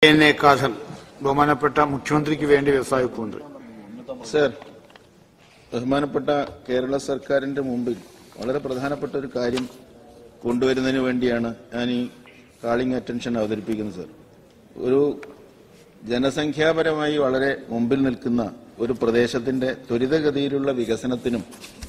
N A castle ബഹുമാനപ്പെട്ട മുഖ്യമന്ത്രിക്ക് വേണ്ടി വ്യവസായ വകുപ്പ് മന്ത്രി സർ ബഹുമാനപ്പെട്ട കേരള സർക്കാരിന്റെ മുമ്പിൽ വളരെ പ്രധാനപ്പെട്ട ഒരു കാര്യം കൊണ്ടുവരുന്നതിന് വേണ്ടിയാണ് ഞാൻ ഈ കാളിംഗ് അറ്റൻഷൻ അവതരിപ്പിക്കുന്നത് സർ ഒരു ജനസംഖ്യാപരമായി വളരെ മുമ്പിൽ നിൽക്കുന്ന ഒരു പ്രദേശത്തിന്റെ ത്വരിതഗതിയിലുള്ള വികസനത്തിനും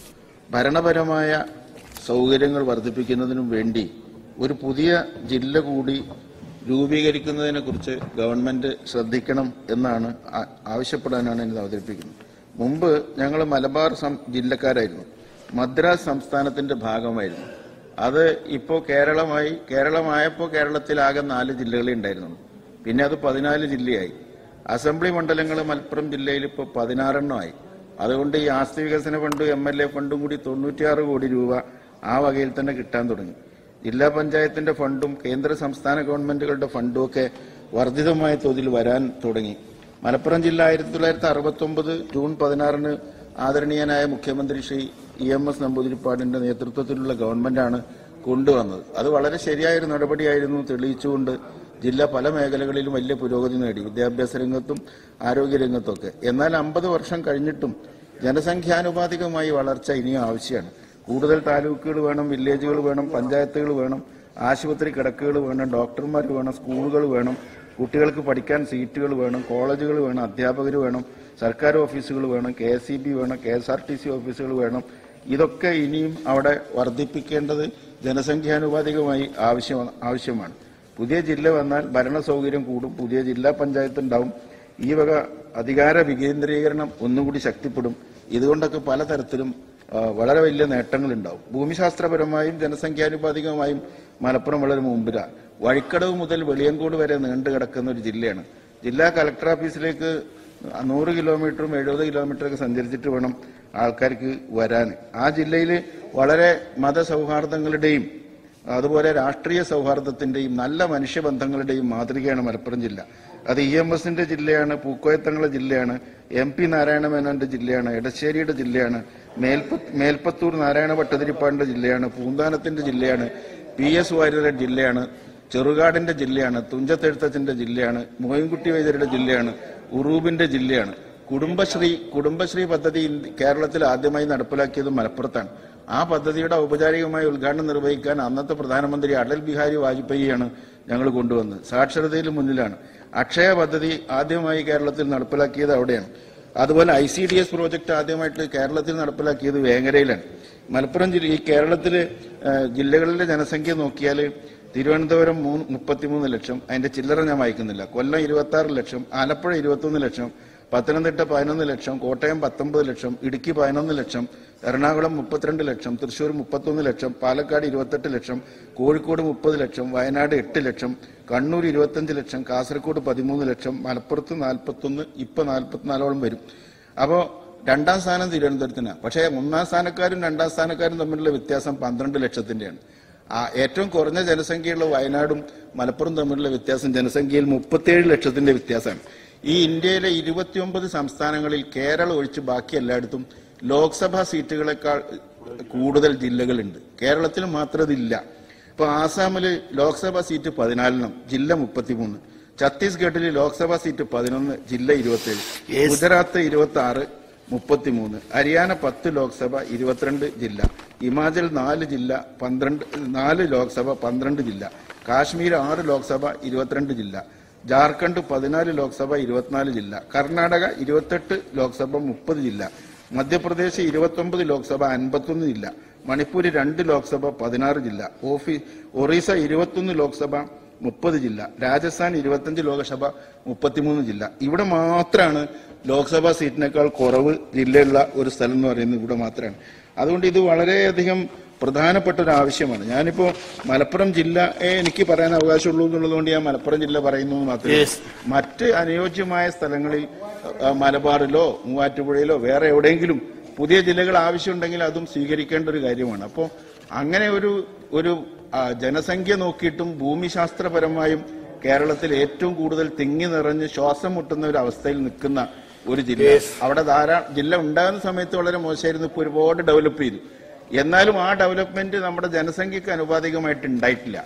ഭരണപരമായ സൗകര്യങ്ങൾ വർദ്ധിപ്പിക്കുന്നതിനും വേണ്ടി ഒരു പുതിയ ജില്ല കൂടി രൂപീകരിക്കുന്നതിനെ കുറിച്ച് ഗവൺമെന്റ് ശ്രദ്ധിക്കണം എന്നാണ് ആ- ആവശ്യപ്പെടാനാണ് ഇത് അവതരിപ്പിക്കുന്നത് മുമ്പ് ഞങ്ങൾ മലബാർ സം- ജില്ലക്കാരായിരുന്നു മദ്രാസ് സംസ്ഥാനത്തിന്റെ ഭാഗമായിരുന്നു അത് ഇപ്പോൾ കേരളമായി കേരളമായപ്പോൾ കേരളത്തിലാകെ നാല് ജില്ലകളേ ഉണ്ടായിരുന്നുള്ളൂ പിന്നെ അത് പതിനാല് ജില്ലയായി അസംബ്ലി മണ്ഡലങ്ങൾ മലപ്പുറം ജില്ലയിൽ ഇപ്പോൾ പതിനാറെണ്ണമായി അതുകൊണ്ട് ഈ ആസ്തി വികസന ഫണ്ട് എം എൽ എ ഫണ്ടും കൂടി തൊണ്ണൂറ്റിയാറ് കോടി രൂപ ആ വകയിൽ തന്നെ കിട്ടാൻ തുടങ്ങി ജില്ലാ പഞ്ചായത്തിന്റെ ഫണ്ടും കേന്ദ്ര സംസ്ഥാന ഗവൺമെന്റുകളുടെ ഫണ്ടും ഒക്കെ വർദ്ധിതമായ തോതിൽ വരാൻ തുടങ്ങി മലപ്പുറം ജില്ല ആയിരത്തി തൊള്ളായിരത്തി അറുപത്തി ഒമ്പത് ജൂൺ പതിനാറിന് ആദരണീയനായ മുഖ്യമന്ത്രി ശ്രീ ഇ എം എസ് നമ്പൂതിരിപ്പാടിന്റെ നേതൃത്വത്തിലുള്ള ഗവൺമെന്റാണ് കൊണ്ടുവന്നത് അത് വളരെ ശരിയായൊരു നടപടിയായിരുന്നു തെളിയിച്ചുകൊണ്ട് ജില്ല പല മേഖലകളിലും വലിയ പുരോഗതി നേടി വിദ്യാഭ്യാസ രംഗത്തും ആരോഗ്യ രംഗത്തുമൊക്കെ എന്നാൽ അമ്പത് വർഷം കഴിഞ്ഞിട്ടും ജനസംഖ്യാനുപാതികമായി വളർച്ച ഇനിയും ആവശ്യമാണ് കൂടുതൽ താലൂക്കുകൾ വേണം വില്ലേജുകൾ വേണം പഞ്ചായത്തുകൾ വേണം ആശുപത്രി കിടക്കുകൾ വേണം ഡോക്ടർമാർ വേണം സ്കൂളുകൾ വേണം കുട്ടികൾക്ക് പഠിക്കാൻ സീറ്റുകൾ വേണം കോളേജുകൾ വേണം അധ്യാപകർ വേണം സർക്കാർ ഓഫീസുകൾ വേണം കെ എസ് ഇ ബി വേണം K S R T C ഓഫീസുകൾ വേണം ഇതൊക്കെ ഇനിയും അവിടെ വർദ്ധിപ്പിക്കേണ്ടത് ജനസംഖ്യാനുപാതികമായി ആവശ്യം ആവശ്യമാണ് പുതിയ ജില്ല വന്നാൽ ഭരണ സൗകര്യം കൂടും പുതിയ ജില്ലാ പഞ്ചായത്ത് ഉണ്ടാവും ഈ വക അധികാര വികേന്ദ്രീകരണം ഒന്നുകൂടി ശക്തിപ്പെടും ഇതുകൊണ്ടൊക്കെ പലതരത്തിലും ആ, വളരെ വലിയ നേട്ടങ്ങൾ ഉണ്ടാവും ഭൂമിശാസ്ത്രപരമായും ജനസംഖ്യാനുപാതികമായും മലപ്പുറം വളരെ മുമ്പിലാണ് വഴിക്കടവ് മുതൽ വെളിയങ്കോട് വരെ നീണ്ടു കിടക്കുന്ന ഒരു ജില്ലയാണ് ജില്ലാ കലക്ടർ ഓഫീസിലേക്ക് നൂറ് കിലോമീറ്ററും എഴുപത് കിലോമീറ്ററൊക്കെ സഞ്ചരിച്ചിട്ട് വേണം ആൾക്കാർക്ക് വരാൻ ആ ജില്ലയിൽ വളരെ മതസൗഹാർദ്ദങ്ങളുടെയും അതുപോലെ രാഷ്ട്രീയ സൗഹാർദ്ദത്തിന്റെയും നല്ല മനുഷ്യബന്ധങ്ങളുടെയും മാതൃകയാണ് മലപ്പുറം ജില്ല അത് ഇ എം എസിന്റെ ജില്ലയാണ് പൂക്കോയത്തങ്ങളെ ജില്ലയാണ് എം പി നാരായണ മേനോന്റെ ജില്ലയാണ് എടശ്ശേരിയുടെ ജില്ലയാണ് മേൽപ്പ മേൽപ്പത്തൂർ നാരായണ ഭട്ടതിരിപ്പാടിന്റെ ജില്ലയാണ് പൂന്താനത്തിന്റെ ജില്ലയാണ് പി എസ് വാര്യരുടെ ജില്ലയാണ് ചെറുകാടിന്റെ ജില്ലയാണ് തുഞ്ചത്തെഴുത്തച്ഛന്റെ ജില്ലയാണ് മോയിൻകുട്ടി വൈദ്യരുടെ ജില്ലയാണ് ഉറൂബിന്റെ ജില്ലയാണ് കുടുംബശ്രീ കുടുംബശ്രീ പദ്ധതി ഇന്ത്യ- കേരളത്തിൽ ആദ്യമായി നടപ്പിലാക്കിയത് മലപ്പുറത്താണ് ആ പദ്ധതിയുടെ ഔപചാരികമായ ഉദ്ഘാടനം നിർവഹിക്കാൻ അന്നത്തെ പ്രധാനമന്ത്രി അടൽ ബിഹാരി വാജ്പേയിയാണ് ഞങ്ങൾ കൊണ്ടുവന്നത് സാക്ഷരതയിൽ മുന്നിലാണ് അക്ഷയ പദ്ധതി ആദ്യമായി കേരളത്തിൽ നടപ്പിലാക്കിയത് അവിടെയാണ് അതുപോലെ I C D S project ആദ്യമായിട്ട് കേരളത്തിൽ നടപ്പിലാക്കിയത് വേങ്ങരയിലാണ് മലപ്പുറം ജില്ല ഈ കേരളത്തിലെ ഏഹ്, ജില്ലകളിലെ ജനസംഖ്യ നോക്കിയാൽ തിരുവനന്തപുരം മൂന്ന് മുപ്പത്തിമൂന്ന് ലക്ഷം അതിന്റെ ചില്ലറ ഞാൻ വായിക്കുന്നില്ല കൊല്ലം ഇരുപത്തി ആറ് ലക്ഷം ആലപ്പുഴ ഇരുപത്തൊന്ന് ലക്ഷം പത്തനംതിട്ട പതിനൊന്ന് ലക്ഷം കോട്ടയം പത്തൊമ്പത് ലക്ഷം ഇടുക്കി പതിനൊന്ന് ലക്ഷം എറണാകുളം മുപ്പത്തിരണ്ട് ലക്ഷം തൃശൂർ മുപ്പത്തൊന്ന് ലക്ഷം പാലക്കാട് ഇരുപത്തെട്ട് ലക്ഷം കോഴിക്കോട് മുപ്പത് ലക്ഷം വയനാട് എട്ട് ലക്ഷം കണ്ണൂർ ഇരുപത്തഞ്ച് ലക്ഷം കാസർഗോഡ് പതിമൂന്ന് ലക്ഷം മലപ്പുറത്ത് നാൽപ്പത്തൊന്ന് ഇപ്പൊ നാൽപ്പത്തിനാലോളം വരും അപ്പോ രണ്ടാം സ്ഥാനം തിരുവനന്തപുരത്തിനാണ് പക്ഷേ ഒന്നാം സ്ഥാനക്കാരും രണ്ടാം സ്ഥാനക്കാരും തമ്മിലുള്ള വ്യത്യാസം പന്ത്രണ്ട് ലക്ഷത്തിന്റെയാണ് ആ ഏറ്റവും കുറഞ്ഞ ജനസംഖ്യയുള്ള വയനാടും മലപ്പുറം തമ്മിലുള്ള വ്യത്യാസം ജനസംഖ്യയിൽ മുപ്പത്തിയേഴ് ലക്ഷത്തിന്റെ വ്യത്യാസമാണ് ഈ ഇന്ത്യയിലെ ഇരുപത്തിയൊമ്പത് സംസ്ഥാനങ്ങളിൽ കേരളം ഒഴിച്ച് ബാക്കി എല്ലായിടത്തും ലോക്സഭാ സീറ്റുകളെക്കാൾ കൂടുതൽ ജില്ലകളുണ്ട് കേരളത്തിൽ മാത്രം ഇതില്ല ഇപ്പൊ ആസാമില് ലോക്സഭാ സീറ്റ് പതിനാലെണ്ണം ജില്ല മുപ്പത്തിമൂന്ന് ഛത്തീസ്ഗഡിൽ ലോക്സഭാ സീറ്റ് പതിനൊന്ന് ജില്ല ഇരുപത്തിയേഴ് ഗുജറാത്ത് ഇരുപത്തി ആറ് മുപ്പത്തിമൂന്ന് ഹരിയാന പത്ത് ലോക്സഭ ഇരുപത്തിരണ്ട് ജില്ല ഹിമാചൽ നാല് ജില്ല പന്ത്രണ്ട് നാല് ലോക്സഭ പന്ത്രണ്ട് ജില്ല കാശ്മീർ ആറ് ലോക്സഭ ഇരുപത്തിരണ്ട് ജില്ല ജാർഖണ്ഡ് പതിനാല് ലോക്സഭ ഇരുപത്തിനാല് ജില്ല കർണാടക ഇരുപത്തെട്ട് ലോക്സഭ മുപ്പത് ജില്ല മധ്യപ്രദേശ് ഇരുപത്തൊമ്പത് ലോക്സഭ അൻപത്തൊന്ന് ജില്ല മണിപ്പൂർ രണ്ട് ലോക്സഭ പതിനാറ് ജില്ല ഓഫീ ഒറീസ ഇരുപത്തൊന്ന് ലോക്സഭ മുപ്പത് ജില്ല രാജസ്ഥാൻ ഇരുപത്തഞ്ച് ലോക്സഭ മുപ്പത്തിമൂന്ന് ജില്ല ഇവിടെ മാത്രമാണ് ലോക്സഭാ സീറ്റിനേക്കാൾ കുറവ് ജില്ലയുള്ള ഒരു സ്ഥലം എന്ന് പറയുന്നത് ഇവിടെ മാത്രമാണ് അതുകൊണ്ട് ഇത് വളരെയധികം പ്രധാനപ്പെട്ട ഒരു ആവശ്യമാണ് ഞാനിപ്പോ മലപ്പുറം ജില്ല എനിക്ക് പറയാൻ അവകാശമുള്ളൂ എന്നുള്ളതുകൊണ്ട് ഞാൻ മലപ്പുറം ജില്ല പറയുന്നു എന്ന് മാത്രമേ Yes. മറ്റ് അനുയോജ്യമായ സ്ഥലങ്ങളിൽ ആ, മലബാറിലോ മൂവാറ്റുപുഴയിലോ വേറെ എവിടെയെങ്കിലും പുതിയ ജില്ലകൾ ആവശ്യമുണ്ടെങ്കിൽ അതും സ്വീകരിക്കേണ്ട ഒരു കാര്യമാണ് അപ്പോൾ അങ്ങനെ ഒരു ഒരു ആ, ജനസംഖ്യ നോക്കിയിട്ടും ഭൂമിശാസ്ത്രപരമായും കേരളത്തിൽ ഏറ്റവും കൂടുതൽ തിങ്ങി നിറഞ്ഞ് ശ്വാസം മുട്ടുന്ന ഒരു അവസ്ഥയിൽ നിൽക്കുന്ന ഒരു ജില്ല അവിടെ ധാരാ ജില്ല ഉണ്ടാകുന്ന സമയത്ത് വളരെ മോശമായിരുന്നു ഇപ്പോൾ ഒരുപാട് ഡെവലപ്പ് ചെയ്തു എന്നാലും ആ ഡെവലപ്മെന്റ് നമ്മുടെ ജനസംഖ്യക്ക് അനുപാതികമായിട്ട് ഉണ്ടായിട്ടില്ല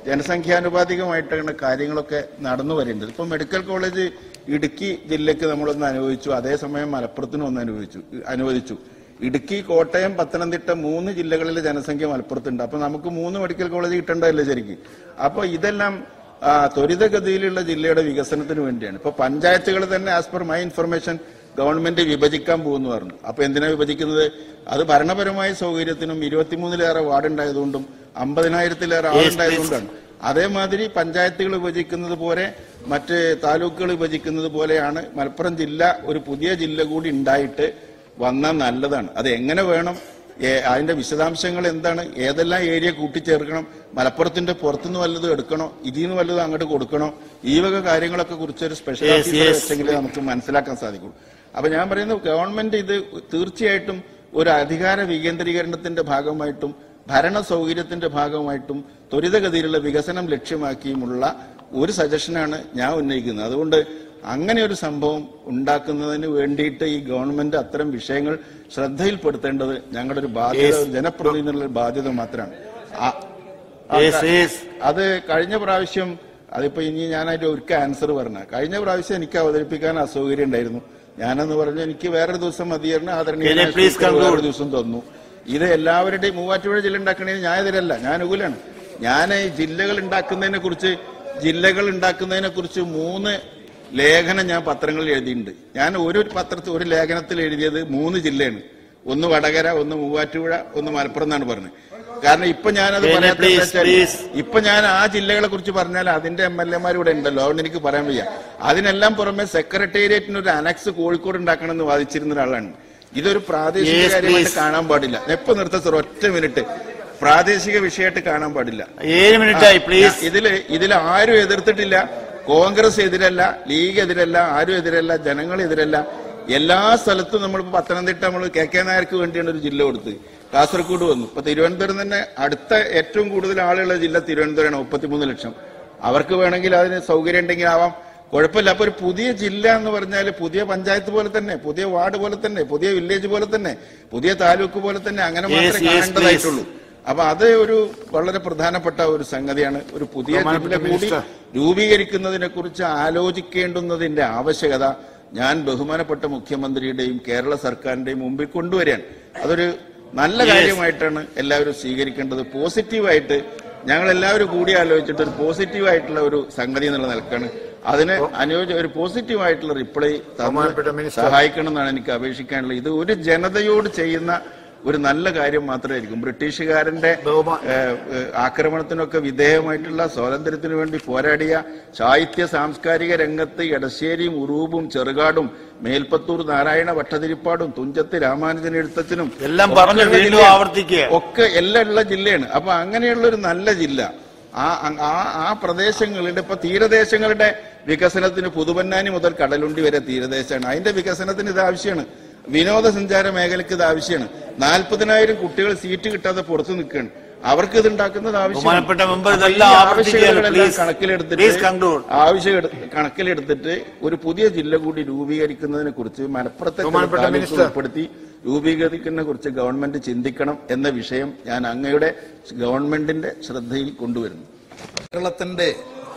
ജനസംഖ്യാനുപാതികമായിട്ടാണ് കാര്യങ്ങളൊക്കെ നടന്നു വരുന്നത് ഇപ്പൊ മെഡിക്കൽ കോളേജ് ഇടുക്കി ജില്ലയ്ക്ക് നമ്മളൊന്ന് അനുവദിച്ചു അതേസമയം മലപ്പുറത്തിനും ഒന്ന് അനുവദിച്ചു അനുവദിച്ചു ഇടുക്കി കോട്ടയം പത്തനംതിട്ട മൂന്ന് ജില്ലകളിലെ ജനസംഖ്യ മലപ്പുറത്തുണ്ട് അപ്പൊ നമുക്ക് മൂന്ന് മെഡിക്കൽ കോളേജ് കിട്ടേണ്ടതല്ലേ ശരിക്കും അപ്പൊ ഇതെല്ലാം ആ, ത്വരിതഗതിയിലുള്ള ജില്ലയുടെ വികസനത്തിന് വേണ്ടിയാണ് ഇപ്പൊ പഞ്ചായത്തുകൾ തന്നെ as per my information government വിഭജിക്കാൻ പോകുന്നു പറഞ്ഞു അപ്പൊ എന്തിനാ വിഭജിക്കുന്നത് അത് ഭരണപരമായ സൗകര്യത്തിനും ഇരുപത്തിമൂന്നിലേറെ വാർഡ് ഉണ്ടായതുകൊണ്ടും അമ്പതിനായിരത്തിലേറെ ആളുണ്ടായതുകൊണ്ടാണ് അതേമാതിരി പഞ്ചായത്തുകൾ വിഭജിക്കുന്നത് പോലെ മറ്റ് താലൂക്കുകൾ വിഭജിക്കുന്നത് പോലെയാണ് മലപ്പുറം ജില്ല ഒരു പുതിയ ജില്ല കൂടി ഉണ്ടായിട്ട് വന്നാൽ നല്ലതാണ് അത് എങ്ങനെ വേണം ഏ- അതിന്റെ വിശദാംശങ്ങൾ എന്താണ് ഏതെല്ലാം ഏരിയ കൂട്ടിച്ചേർക്കണം മലപ്പുറത്തിന്റെ പുറത്തുനിന്ന് വല്ലതും എടുക്കണോ ഇതിൽ നിന്ന് വല്ലതും അങ്ങോട്ട് കൊടുക്കണോ ഈ വക കാര്യങ്ങളൊക്കെ കുറിച്ച് ഒരു സ്പെഷ്യൽ Yes, ഓഫീസറെ yes. വെച്ചെങ്കിലേ നമുക്ക് മനസ്സിലാക്കാൻ സാധിക്കുള്ളൂ അപ്പൊ ഞാൻ പറയുന്നത് ഗവൺമെന്റ് ഇത് തീർച്ചയായിട്ടും ഒരു അധികാര വികേന്ദ്രീകരണത്തിന്റെ ഭാഗമായിട്ടും ഭരണ സൗകര്യത്തിന്റെ ഭാഗമായിട്ടും ത്വരിതഗതിയിലുള്ള വികസനം ലക്ഷ്യമാക്കിയുമുള്ള ഒരു സജഷനാണ് ഞാൻ ഉന്നയിക്കുന്നത് അതുകൊണ്ട് അങ്ങനെ ഒരു സംഭവം ഉണ്ടാക്കുന്നതിന് വേണ്ടിയിട്ട് ഈ ഗവൺമെന്റ് അത്തരം വിഷയങ്ങൾ ശ്രദ്ധയിൽപ്പെടുത്തേണ്ടത് ഞങ്ങളുടെ ഒരു ബാധ്യത Yes. ജനപ്രതിനിധികളുടെ ബാധ്യത മാത്രമാണ് ആ- Yes, yes. അത് കഴിഞ്ഞ പ്രാവശ്യം അതിപ്പോ ഇനി ഞാനായിട്ട് ഒരിക്കൽ ആൻസർ പറഞ്ഞ കഴിഞ്ഞ പ്രാവശ്യം എനിക്ക് അവതരിപ്പിക്കാൻ അസൗകര്യം ഉണ്ടായിരുന്നു ഞാനെന്ന് പറഞ്ഞു എനിക്ക് വേറൊരു ദിവസം മതിയായിരുന്നു ആദരണീയ Can I please speaker conclude? വേറൊരു ദിവസം തന്നു ഇത് എല്ലാവരുടെയും മൂവാറ്റുപുഴ ജില്ല ഉണ്ടാക്കണേന് ഞാൻ എതിരല്ല ഞാൻ അനുകൂലമാണ് ഞാൻ ഈ ജില്ലകൾ ഉണ്ടാക്കുന്നതിനെ കുറിച്ച് ജില്ലകൾ ഉണ്ടാക്കുന്നതിനെ കുറിച്ച് മൂന്ന് ലേഖനം ഞാൻ പത്രങ്ങളിൽ എഴുതിയിട്ടുണ്ട് ഞാൻ ഒരു പത്രത്തിൽ ഒരു ലേഖനത്തിൽ എഴുതിയത് മൂന്ന് ജില്ലയാണ് ഒന്ന് വടകര ഒന്ന് മൂവാറ്റുപുഴ ഒന്ന് മലപ്പുറം എന്നാണ് പറഞ്ഞത് കാരണം ഇപ്പൊ ഞാനത് Can I പറയാത്ത please, വെച്ചാൽ please? ഇപ്പൊ ഞാൻ ആ ജില്ലകളെ കുറിച്ച് പറഞ്ഞാൽ അതിന്റെ എം എൽ എമാർ ഇവിടെ ഉണ്ടല്ലോ അതുകൊണ്ട് എനിക്ക് പറയാൻ വയ്യ അതിനെല്ലാം പുറമെ സെക്രട്ടേറിയറ്റിന് ഒരു അനക്സ് കോഴിക്കോട് ഉണ്ടാക്കണം എന്ന് വാദിച്ചിരുന്ന ഒരാളാണ് ഇതൊരു പ്രാദേശിക Yes, കാര്യമായിട്ട് please. കാണാൻ പാടില്ല എപ്പോ നിർത്ത സർ ഒറ്റ മിനിറ്റ് പ്രാദേശിക വിഷയമായിട്ട് കാണാൻ പാടില്ല ഏഴ് മിനിറ്റായി പ്ലീസ് ഇതില് ഇതിൽ ആരും എതിർത്തിട്ടില്ല കോൺഗ്രസ് എതിരല്ല ലീഗ് എതിരല്ല ആരും എതിരല്ല ജനങ്ങൾ എതിരല്ല എല്ലാ സ്ഥലത്തും നമ്മൾ പത്തനംതിട്ട നമ്മൾ കെ കെ നായർക്ക് വേണ്ടിയാണ് ഒരു ജില്ല കൊടുത്തത് കാസർഗോഡ് വന്നു ഇപ്പൊ തിരുവനന്തപുരം തന്നെ അടുത്ത ഏറ്റവും കൂടുതൽ ആളുള്ള ജില്ല തിരുവനന്തപുരമാണ് മുപ്പത്തിമൂന്ന് ലക്ഷം അവർക്ക് വേണമെങ്കിൽ അതിന് സൗകര്യം ഉണ്ടെങ്കിൽ ആവാം കുഴപ്പമില്ല അപ്പൊ ഒരു പുതിയ ജില്ല എന്ന് പറഞ്ഞാൽ പുതിയ പഞ്ചായത്ത് പോലെ തന്നെ പുതിയ വാർഡ് പോലെ തന്നെ പുതിയ വില്ലേജ് പോലെ തന്നെ പുതിയ താലൂക്ക് പോലെ തന്നെ അങ്ങനെ Yes, മാത്രമേ yes, കാണേണ്ടതായിട്ടുള്ളൂ അപ്പൊ അത് ഒരു വളരെ പ്രധാനപ്പെട്ട ഒരു സംഗതിയാണ് ഒരു പുതിയ ബഹുമാനപ്പെട്ട ജില്ല കൂടി മിനിസ്റ്റർ. രൂപീകരിക്കുന്നതിനെ കുറിച്ച് ആലോചിക്കേണ്ടുന്നതിന്റെ ആവശ്യകത ഞാൻ ബഹുമാനപ്പെട്ട മുഖ്യമന്ത്രിയുടെയും കേരള സർക്കാരിന്റെയും മുമ്പിൽ കൊണ്ടുവരികയാണ് അതൊരു നല്ല Yes. കാര്യമായിട്ടാണ് എല്ലാവരും സ്വീകരിക്കേണ്ടത് പോസിറ്റീവായിട്ട് ഞങ്ങൾ എല്ലാവരും കൂടി ആലോചിച്ചിട്ട് ഒരു പോസിറ്റീവായിട്ടുള്ള ഒരു സംഗതി എന്നുള്ള നിലക്കാണ് അതിന് അനുയോജ്യ ഒരു പോസിറ്റീവായിട്ടുള്ള റിപ്ലൈ ബഹുമാനപ്പെട്ട മിനിസ്റ്റർ. സഹായിക്കണം എന്നാണ് എനിക്ക് അപേക്ഷിക്കാനുള്ളത് ഇത് ഒരു ജനതയോട് ചെയ്യുന്ന ഒരു നല്ല കാര്യം മാത്രമായിരിക്കും ബ്രിട്ടീഷുകാരന്റെ ബഹുമാ- ഏഹ്, ഏഹ്, ആക്രമണത്തിനൊക്കെ വിധേയമായിട്ടുള്ള സ്വാതന്ത്ര്യത്തിന് വേണ്ടി പോരാടിയ സാഹിത്യ സാംസ്കാരിക രംഗത്ത് എടശ്ശേരിയും ഉറൂബും ചെറുകാടും മേൽപ്പത്തൂർ നാരായണ ഭട്ടതിരിപ്പാടും തുഞ്ചത്ത് രാമാനുജൻ എഴുത്തച്ഛനും എല്ലാം പറഞ്ഞു ഒക്കെയുള്ള വീണ്ടും ജില്ലയാണ്. ആവർത്തിക്കുക. ഒക്കെ എല്ലാം ഉള്ള ജില്ലയാണ് അപ്പൊ അങ്ങനെയുള്ള ഒരു നല്ല ജില്ല ആ ആ ആ പ്രദേശങ്ങളുടെ ഇപ്പൊ തീരദേശങ്ങളുടെ വികസനത്തിന് പുതുപന്നാനി മുതൽ കടലുണ്ടി വരെ തീരദേശമാണ് അതിന്റെ വികസനത്തിന് ഇത് ആവശ്യമാണ് വിനോദസഞ്ചാര മേഖലയ്ക്ക് ഇത് ആവശ്യമാണ് നാൽപ്പതിനായിരം കുട്ടികൾ സീറ്റ് കിട്ടാതെ പുറത്തു നിൽക്കുകയാണ് അവർക്ക് ഇത് ഉണ്ടാക്കുന്നത് ബഹുമാനപ്പെട്ട മെമ്പർ അപ്പൊ ഈ ഇതെല്ലാം ആവർത്തിക്കുകയാണ്. ആവശ്യകതകളെല്ലാം Please. കണക്കിലെടുത്തിട്ട് Please conclude. ആവശ്യം എടു- കണക്കിലെടുത്തിട്ട് ഒരു പുതിയ ജില്ല കൂടി രൂപീകരിക്കുന്നതിനെ കുറിച്ച് മലപ്പുറത്തെ ചില ബഹുമാനപ്പെട്ട താലൂക്ക് മിനിസ്റ്റർ. ഉൾപ്പെടുത്തി രൂപീകരിക്കുന്നതിനെ കുറിച്ച് ഗവൺമെന്റ് ചിന്തിക്കണം എന്ന വിഷയം ഞാൻ അങ്ങയുടെ ഗവൺമെന്റിന്റെ ശ്രദ്ധയിൽ കൊണ്ടുവരുന്നു കേരളത്തിന്റെ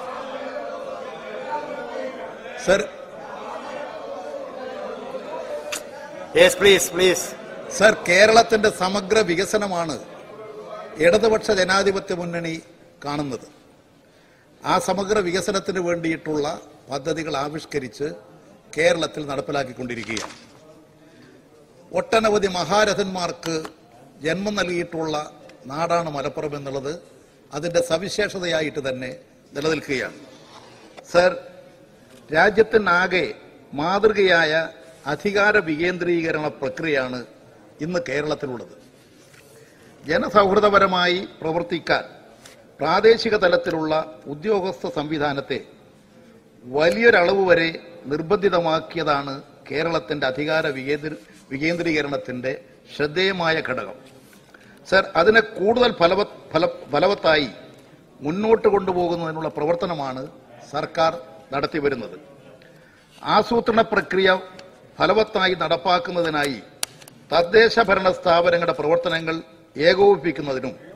sir yes please please sir കേരളത്തിന്റെ സമഗ്ര വികസനമാണ് ഇടതുപക്ഷ ജനാധിപത്യ മുന്നണി കാണുന്നത് ആ സമഗ്ര വികസനത്തിന് വേണ്ടിയിട്ടുള്ള പദ്ധതികൾ ആവിഷ്കരിച്ച് കേരളത്തിൽ നടപ്പിലാക്കിക്കൊണ്ടിരിക്കുകയാണ് ഒട്ടനവധി മഹാരഥന്മാർക്ക് ജന്മം നൽകിയിട്ടുള്ള നാടാണ് മലപ്പുറം എന്നുള്ളത് അതിന്റെ സവിശേഷതയായിട്ട് തന്നെ നിലനിൽക്കുകയാണ് സർ രാജ്യത്തിനാകെ മാതൃകയായ അധികാര വികേന്ദ്രീകരണ പ്രക്രിയയാണ് ഇന്ന് കേരളത്തിലുള്ളത് ജനസൗഹൃദപരമായി പ്രവർത്തിക്കാൻ പ്രാദേശിക തലത്തിലുള്ള ഉദ്യോഗസ്ഥ സംവിധാനത്തെ വലിയൊരളവ് വരെ നിർബന്ധിതമാക്കിയതാണ് കേരളത്തിന്റെ അധികാര വികേന്ദ്ര വികേന്ദ്രീകരണത്തിന്റെ ശ്രദ്ധേയമായ ഘടകം സർ അതിനെ കൂടുതൽ ഫലവ ഫല ഫലവത്തായി മുന്നോട്ട് കൊണ്ടുപോകുന്നതിനുള്ള പ്രവർത്തനമാണ് സർക്കാർ നടത്തിവരുന്നത് ആസൂത്രണ പ്രക്രിയ ഫലവത്തായി നടപ്പാക്കുന്നതിനായി തദ്ദേശ ഭരണ സ്ഥാപനങ്ങളുടെ പ്രവർത്തനങ്ങൾ ഏകോപിപ്പിക്കുന്നതിനും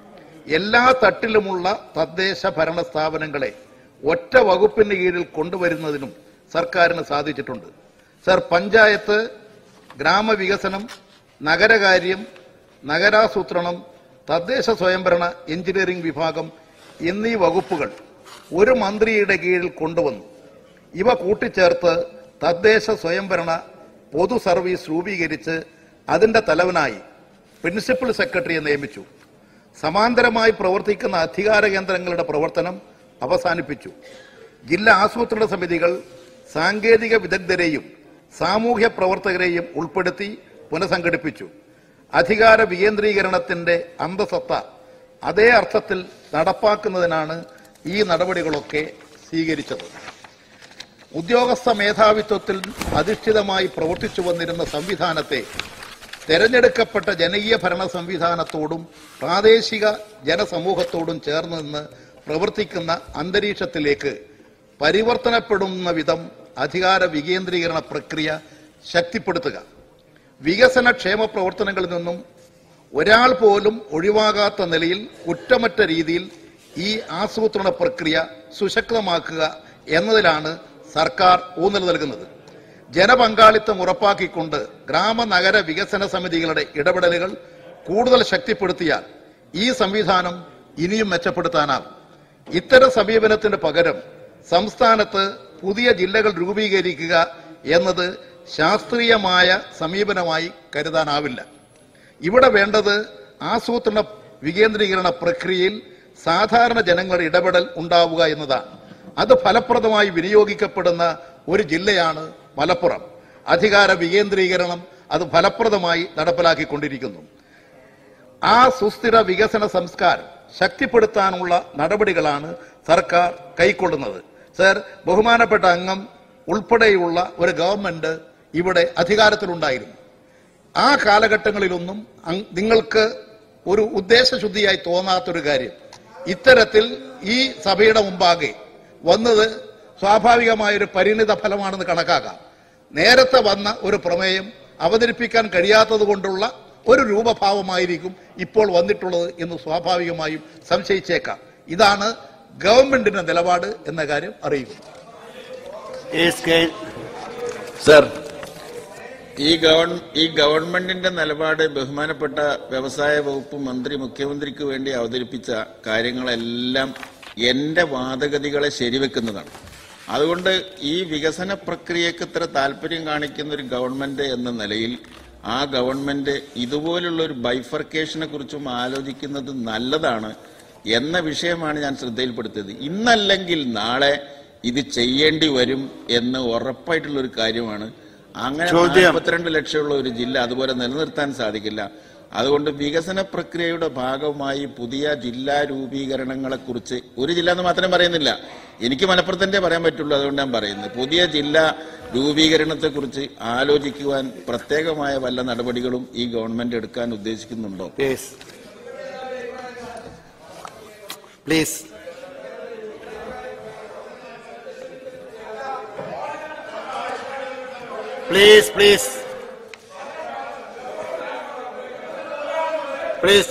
എല്ലാ തട്ടിലുമുള്ള തദ്ദേശ ഭരണ സ്ഥാപനങ്ങളെ ഒറ്റ വകുപ്പിന് കീഴിൽ കൊണ്ടുവരുന്നതിനും സർക്കാരിന് സാധിച്ചിട്ടുണ്ട് സർ പഞ്ചായത്ത് ഗ്രാമവികസനം നഗരകാര്യം നഗരാസൂത്രണം തദ്ദേശ സ്വയംഭരണ എഞ്ചിനീയറിംഗ് വിഭാഗം എന്നീ വകുപ്പുകൾ ഒരു മന്ത്രിയുടെ കീഴിൽ കൊണ്ടുവന്നു ഇവ കൂട്ടിച്ചേർത്ത് തദ്ദേശ സ്വയംഭരണ പൊതു സർവീസ് രൂപീകരിച്ച് അതിന്റെ തലവനായി പ്രിൻസിപ്പൽ സെക്രട്ടറിയെ നിയമിച്ചു സമാന്തരമായി പ്രവർത്തിക്കുന്ന അധികാര കേന്ദ്രങ്ങളുടെ പ്രവർത്തനം അവസാനിപ്പിച്ചു ജില്ലാ ആസൂത്രണ സമിതികൾ സാങ്കേതിക വിദഗ്ധരെയും സാമൂഹ്യ പ്രവർത്തകരെയും ഉൾപ്പെടുത്തി പുനഃസംഘടിപ്പിച്ചു അധികാര വികേന്ദ്രീകരണത്തിന്റെ അന്തസത്ത അതേ അർത്ഥത്തിൽ നടപ്പാക്കുന്നതിനാണ് ഈ നടപടികളൊക്കെ സ്വീകരിച്ചത് ഉദ്യോഗസ്ഥ മേധാവിത്വത്തിൽ അധിഷ്ഠിതമായി പ്രവർത്തിച്ചു വന്നിരുന്ന സംവിധാനത്തെ തെരഞ്ഞെടുക്കപ്പെട്ട ജനകീയ ഭരണ സംവിധാനത്തോടും പ്രാദേശിക ജനസമൂഹത്തോടും ചേർന്ന് നിന്ന് പ്രവർത്തിക്കുന്ന അന്തരീക്ഷത്തിലേക്ക് പരിവർത്തനപ്പെടുന്ന വിധം അധികാര വികേന്ദ്രീകരണ പ്രക്രിയ ശക്തിപ്പെടുത്തുക വികസന ക്ഷേമ പ്രവർത്തനങ്ങളിൽ നിന്നും ഒരാൾ പോലും ഒഴിവാകാത്ത നിലയിൽ കുറ്റമറ്റ രീതിയിൽ ഈ ആസൂത്രണ പ്രക്രിയ സുശക്തമാക്കുക എന്നതിലാണ് സർക്കാർ ഊന്നൽ നൽകുന്നത് ജനപങ്കാളിത്തം ഉറപ്പാക്കിക്കൊണ്ട് ഗ്രാമ നഗര വികസന സമിതികളുടെ ഇടപെടലുകൾ കൂടുതൽ ശക്തിപ്പെടുത്തിയാൽ ഈ സംവിധാനം ഇനിയും മെച്ചപ്പെടുത്താനാകും ഇത്തരം സമീപനത്തിന് പകരം സംസ്ഥാനത്ത് പുതിയ ജില്ലകൾ രൂപീകരിക്കുക എന്നത് ശാസ്ത്രീയമായ സമീപനമായി കരുതാനാവില്ല ഇവിടെ വേണ്ടത് ആസൂത്രണ വികേന്ദ്രീകരണ പ്രക്രിയയിൽ സാധാരണ ജനങ്ങളുടെ ഇടപെടൽ ഉണ്ടാവുക എന്നതാണ് അത് ഫലപ്രദമായി വിനിയോഗിക്കപ്പെടുന്ന ഒരു ജില്ലയാണ് മലപ്പുറം അധികാര വികേന്ദ്രീകരണം അത് ഫലപ്രദമായി നടപ്പിലാക്കിക്കൊണ്ടിരിക്കുന്നു ആ സുസ്ഥിര വികസന സംസ്കാരം ശക്തിപ്പെടുത്താനുള്ള നടപടികളാണ് സർക്കാർ കൈക്കൊള്ളുന്നത് സർ ബഹുമാനപ്പെട്ട അംഗം ഉൾപ്പെടെയുള്ള ഒരു ഗവൺമെന്റ് ഇവിടെ അധികാരത്തിലുണ്ടായിരുന്നു ആ കാലഘട്ടങ്ങളിലൊന്നും അങ് നിങ്ങൾക്ക് ഒരു ഉദ്ദേശശുദ്ധിയായി തോന്നാത്തൊരു കാര്യം ഇത്തരത്തിൽ ഈ സഭയുടെ മുമ്പാകെ വന്നത് സ്വാഭാവികമായൊരു പരിണിത ഫലമാണെന്ന് കണക്കാക്കാം നേരത്തെ വന്ന ഒരു പ്രമേയം അവതരിപ്പിക്കാൻ കഴിയാത്തത് കൊണ്ടുള്ള ഒരു രൂപഭാവമായിരിക്കും ഇപ്പോൾ വന്നിട്ടുള്ളത് എന്ന് സ്വാഭാവികമായും സംശയിച്ചേക്കാം ഇതാണ് ഗവൺമെന്റിന്റെ നിലപാട് എന്ന കാര്യം അറിയുന്നു സർ ഈ ഗവൺ ഈ ഗവൺമെന്റിന്റെ നിലപാട് ബഹുമാനപ്പെട്ട വ്യവസായ വകുപ്പ് മന്ത്രി മുഖ്യമന്ത്രിക്ക് വേണ്ടി അവതരിപ്പിച്ച കാര്യങ്ങളെല്ലാം എന്റെ വാദഗതികളെ ശരിവെക്കുന്നതാണ് അതുകൊണ്ട് ഈ വികസന പ്രക്രിയക്ക് ഇത്ര താല്പര്യം കാണിക്കുന്ന ഒരു ഗവൺമെന്റ് എന്ന നിലയിൽ ആ ഗവൺമെന്റ് ഇതുപോലുള്ള ഒരു ബൈഫർക്കേഷനെ കുറിച്ചും ആലോചിക്കുന്നത് നല്ലതാണ് എന്ന വിഷയമാണ് ഞാൻ ശ്രദ്ധയിൽപ്പെടുത്തിയത് ഇന്നല്ലെങ്കിൽ നാളെ ഇത് ചെയ്യേണ്ടി വരും എന്ന് ഉറപ്പായിട്ടുള്ള ഒരു കാര്യമാണ് അങ്ങനെ ചോദ്യം. നാൽപ്പത്തിരണ്ട് ലക്ഷമുള്ള ഒരു ജില്ല അതുപോലെ നിലനിർത്താൻ സാധിക്കില്ല അതുകൊണ്ട് വികസന പ്രക്രിയയുടെ ഭാഗമായി പുതിയ ജില്ലാ രൂപീകരണങ്ങളെ കുറിച്ച് ഒരു ജില്ല എന്ന് മാത്രമേ പറയുന്നില്ല എനിക്ക് മലപ്പുറത്തിന്റെ പറയാൻ പറ്റുള്ളൂ അതുകൊണ്ട് ഞാൻ പറയുന്നത് പുതിയ ജില്ലാ രൂപീകരണത്തെ കുറിച്ച് ആലോചിക്കുവാൻ പ്രത്യേകമായ വല്ല നടപടികളും ഈ ഗവൺമെന്റ് എടുക്കാൻ ഉദ്ദേശിക്കുന്നുണ്ടോ please please please please please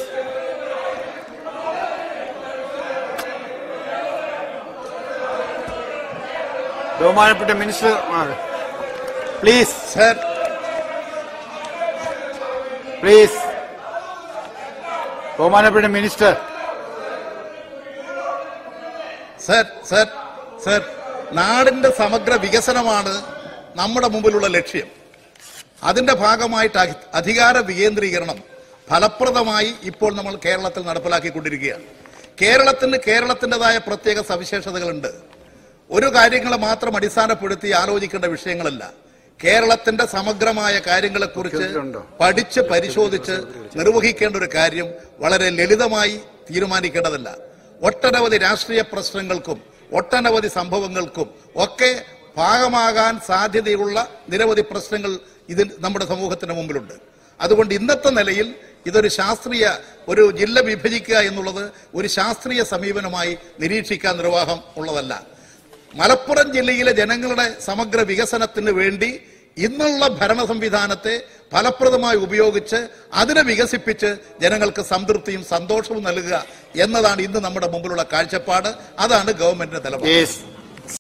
ബഹുമാനപ്പെട്ട മിനിസ്റ്റർ പ്ലീസ് സർ പ്ലീസ് ബഹുമാനപ്പെട്ട മിനിസ്റ്റർ സർ സർ സർ നാടിന്റെ സമഗ്ര വികസനമാണ് നമ്മുടെ മുമ്പിലുള്ള ലക്ഷ്യം അതിന്റെ ഭാഗമായിട്ട് അധി- അധികാര വികേന്ദ്രീകരണം ഫലപ്രദമായി ഇപ്പോൾ നമ്മൾ കേരളത്തിൽ നടപ്പിലാക്കിക്കൊണ്ടിരിക്കുകയാണ് കേരളത്തിന് കേരളത്തിൻ്റെതായ പ്രത്യേക സവിശേഷതകളുണ്ട് ഒരു കാര്യങ്ങളെ മാത്രം അടിസ്ഥാനപ്പെടുത്തി ആലോചിക്കേണ്ട വിഷയങ്ങളല്ല കേരളത്തിന്റെ സമഗ്രമായ കാര്യങ്ങളെക്കുറിച്ച് മുഖ്യമന്ത്രിയുണ്ടോ? പഠിച്ച് പരിശോധിച്ച് നിർവഹിക്കേണ്ട ഒരു കാര്യം വളരെ ലളിതമായി തീരുമാനിക്കേണ്ടതല്ല ഒട്ടനവധി രാഷ്ട്രീയ പ്രശ്നങ്ങൾക്കും ഒട്ടനവധി സംഭവങ്ങൾക്കും ഒക്കെ ഭാഗമാകാൻ സാധ്യതയുള്ള നിരവധി പ്രശ്നങ്ങൾ ഇതിൽ നമ്മുടെ സമൂഹത്തിന് മുമ്പിലുണ്ട് അതുകൊണ്ട് ഇന്നത്തെ നിലയിൽ ഇതൊരു ശാസ്ത്രീയ ഒരു ജില്ല വിഭജിക്കുക എന്നുള്ളത് ഒരു ശാസ്ത്രീയ സമീപനമായി നിരീക്ഷിക്കാൻ നിർവാഹം ഉള്ളതല്ല മലപ്പുറം ജില്ലയിലെ ജനങ്ങളുടെ സമഗ്ര വികസനത്തിന് വേണ്ടി ഇന്നുള്ള ഭരണ സംവിധാനത്തെ ഫലപ്രദമായി ഉപയോഗിച്ച് അതിനെ വികസിപ്പിച്ച് ജനങ്ങൾക്ക് സംതൃപ്തിയും സന്തോഷവും നൽകുക എന്നതാണ് ഇന്ന് നമ്മുടെ മുമ്പിലുള്ള കാഴ്ചപ്പാട് അതാണ് ഗവൺമെന്റിന്റെ നിലപാട് യെസ്